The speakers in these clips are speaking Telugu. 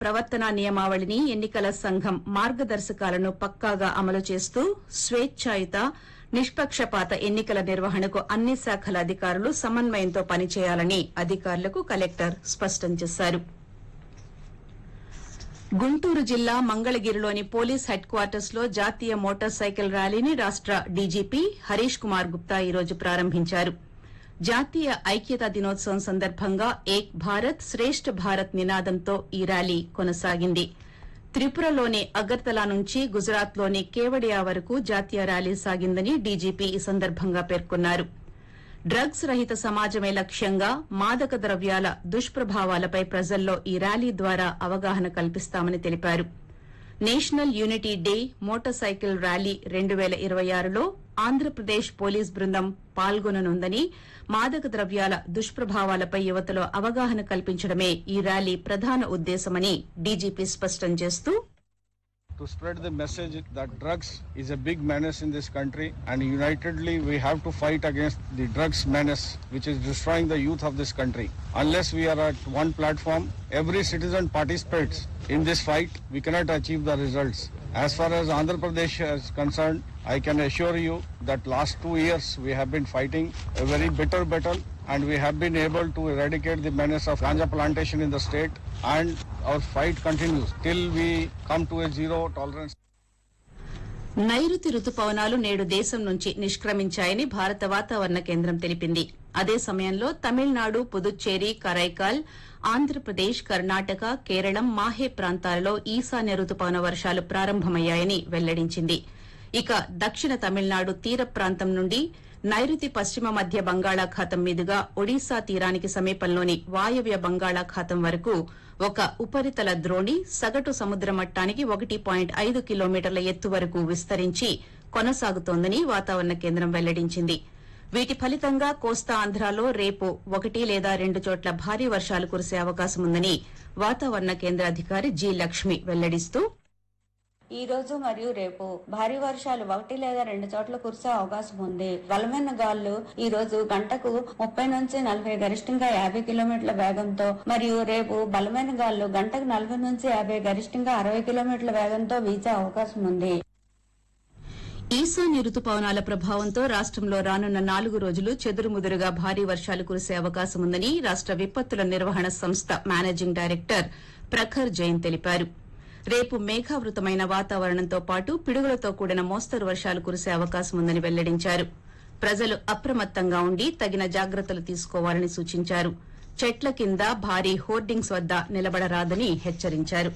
ప్రవర్తనా నియమావళిని ఎన్నికల సంఘం మార్గదర్శకాలను పక్కాగా అమలు చేస్తూ స్వేచ్ఛాయుత నిష్పక్షపాత ఎన్నికల నిర్వహణకు అన్ని శాఖల అధికారులు సమన్వయంతో పనిచేయాలని అధికారులకు కలెక్టర్ స్పష్టం చేశారు గుంటూరు జిల్లా మంగళగిరిలోని పోలీస్ హెడ్ క్వార్టర్స్ లో జాతీయ మోటార్ సైకిల్ ర్యాలీని రాష్ట డీజీపీ హరీష్ కుమార్ గుప్తా ఈ రోజు ప్రారంభించారు జాతీయ ఐక్యతా దినోత్సవం సందర్భంగా ఏక్ భారత్ శ్రేష్ఠ భారత్ నినాదంతో ఈ ర్యాలీ కొనసాగింది త్రిపురలోని అగర్తలా నుంచి గుజరాత్లోని కేవడియా వరకు జాతీయ ర్యాలీ సాగిందని డీజీపీ ఈ సందర్భంగా పేర్కొన్నారు డ్రగ్స్ రహిత సమాజమే లక్ష్యంగా మాదక ద్రవ్యాల దుష్ప్రభావాలపై ప్రజల్లో ఈ ర్యాలీ ద్వారా అవగాహన కల్పిస్తామని తెలిపారు national unity day motorcycle rally రెండు పేల ఇరవై ఆరులో ఆంధ్రప్రదేశ్ పోలీస్ బృందం పాల్గొననుందని మాదక ద్రవ్యాల దుష్ప్రభావాలపై యువతలో అవగాహన కల్పించడమే ఈ ర్యాలీ ప్రధాన ఉద్దేశమని డీజీపీ స్పష్టం చేస్తూ to spread the message that drugs is a big menace in this country and unitedly we have to fight against the drugs menace which is destroying the youth of this country. Unless we are at one platform, every citizen participates in this fight, we cannot achieve the results. As far as Andhra Pradesh is concerned, I can assure you that last two years we have been fighting a very bitter battle and we have been able to eradicate the menace of ganja plantation in the state and our fight continues till we come to a zero tolerance. నైరుతి రుతుపవనాలు నేడు దేశం నుంచి నిష్క్రమించాయని భారత వాతావరణ కేంద్రం తెలిపింది అదే సమయంలో తమిళనాడు పుదుచ్చేరి కరైకాల్ ఆంధ్రప్రదేశ్ కర్ణాటక కేరళం మాహే ప్రాంతాలలో ఈశాన్య రుతుపవన వర్షాలు ప్రారంభమయ్యాయని వెల్లడించింది ఇక దక్షిణ తమిళనాడు తీర ప్రాంతం నుండి నైరుతి పశ్చిమ మధ్య బంగాళాఖాతం మీదుగా ఒడిశా తీరానికి సమీపంలోని వాయవ్య బంగాళాఖాతం వరకు ఒక ఉపరితల ద్రోణి సగటు సముద్ర మట్టానికి ఒకటి పాయింట్ ఐదు కిలోమీటర్ల ఎత్తు వరకు విస్తరించి కొనసాగుతోందని వాతావరణ కేంద్రం వెల్లడించింది వీటి ఫలితంగా కోస్తా ఆంధ్రాలో రేపు ఒకటి లేదా రెండు చోట్ల భారీ వర్షాలు కురిసే అవకాశం ఉందని వాతావరణ కేంద్ర అధికారి జి లక్ష్మి వెల్లడిస్తూ ఈ రోజు మరియు రేపు భారీ వర్షాలు ఒకటి లేదా రెండు చోట్ల కురిసే అవకాశం ఉంది బలమైన గాలులు ఈ రోజు గంటకు ముప్పై నుంచి నలభై గరిష్టంగా యాభై కిలోమీటర్ల వేగంతో మరియు రేపు బలమైన గాలులు గంటకు నలభై నుంచి యాభై గరిష్టంగా అరవై కిలోమీటర్ల వేగంతో వీచే అవకాశం ఉంది ఈశాన్య రుతుపవనాల ప్రభావంతో రాష్టంలో రానున్న నాలుగు రోజులు చెదురుముదురుగా భారీ వర్షాలు కురిసే అవకాశం ఉందని రాష్ట విపత్తుల నిర్వహణ సంస్థ మేనేజింగ్ డైరెక్టర్ ప్రఖర్ జైన్ తెలిపారు రేపు మేఘావృతమైన వాతావరణంతో పాటు పిడుగులతో కూడిన మోస్తరు వర్షాలు కురిసే అవకాశం ఉందని వెల్లడించారు ప్రజలు అప్రమత్తంగా ఉండి తగిన జాగ్రత్తలు తీసుకోవాలని సూచించారు చెట్ల కింద భారీ హోర్డింగ్స్ వద్ద నిలబడరాదని హెచ్చరించారు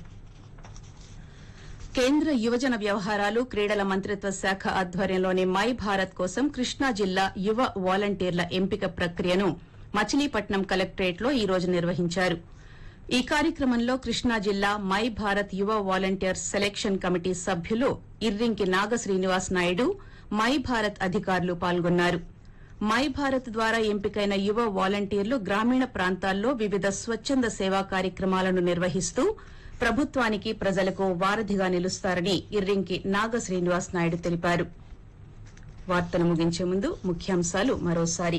కేంద్ర యువజన వ్యవహారాలు క్రీడల మంత్రిత్వ శాఖ ఆధ్వర్యంలోని మై భారత్ కోసం కృష్ణా జిల్లా యువ వాలంటీర్ల ఎంపిక ప్రక్రియను మచిలీపట్నం కలెక్టరేట్లో ఈ రోజు నిర్వహించారు ఈ కార్యక్రమంలో కృష్ణా జిల్లా మై భారత్ యువ వాలంటీర్ సెలక్షన్ కమిటీ సభ్యులు ఇర్రింకి నాగ శ్రీనివాస్ నాయుడు మై భారత్ అధికారులు పాల్గొన్నారు మై భారత్ ద్వారా ఎంపికైన యువ వాలంటీర్లు గ్రామీణ ప్రాంతాల్లో వివిధ స్వచ్ఛంద సేవా కార్యక్రమాలను నిర్వహిస్తూ ప్రభుత్వానికి ప్రజలకు వారధిగా నిలుస్తారని ఇర్రింకి నాగ శ్రీనివాస్ నాయుడు తెలిపారు వార్తను ముగించే ముందు ముఖ్యాంశాలు మరోసారి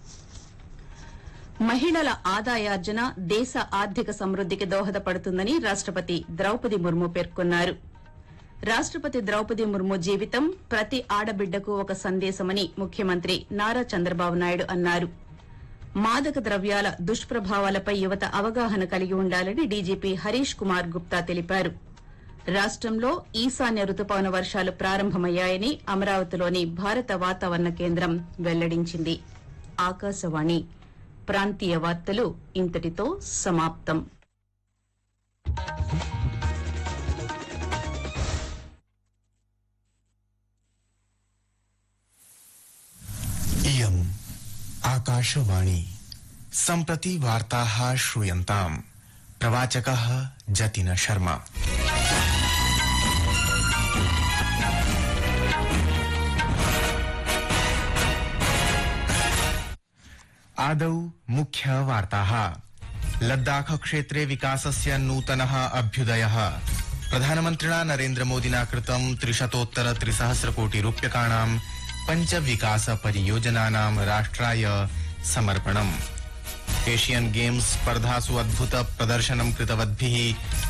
మహిళల ఆదాయార్జన దేశ ఆర్థిక సమృద్దికి దోహదపడుతుందని రాష్టపతి ద్రౌపది ముర్ము పేర్కొన్నారు రాష్టపతి ద్రౌపది ముర్ము జీవితం ప్రతి ఆడబిడ్డకు ఒక సందేశమని ముఖ్యమంత్రి నారా చంద్రబాబు నాయుడు అన్నారు మాదక ద్రవ్యాల దుష్ప్రభావాలపై యువత అవగాహన కలిగి ఉండాలని డీజీపీ హరీష్ కుమార్ గుప్తా తెలిపారు రాష్టంలో ఈశాన్య రుతుపవన వర్షాలు ప్రారంభమయ్యాయని అమరావతిలోని భారత వాతావరణ కేంద్రం వెల్లడించింది ఆకాశవాణి ప్రాంతీయ వార్తలు ఇంతటితో సమాప్తం इयम् आकाशवाणी सम्प्रति वार्ताः श्रूयन्ताम् प्रवाचकः जतिन शर्मा आदौ मुख्यवार्ताः लद्दाख क्षेत्रे विकासस्य नूतनः अभ्युदयः प्रधानमन्त्रिणा नरेन्द्रमोदिना कृतं त्रिशतोत्तर त्रिसहस्र कोटि रूप्यकाणां पञ्च विकास परियोजनानां राष्ट्राय समर्पणम् एशियन गेम्स स्पर्धासु अद्भुत प्रदर्शनं कृतवद्भिः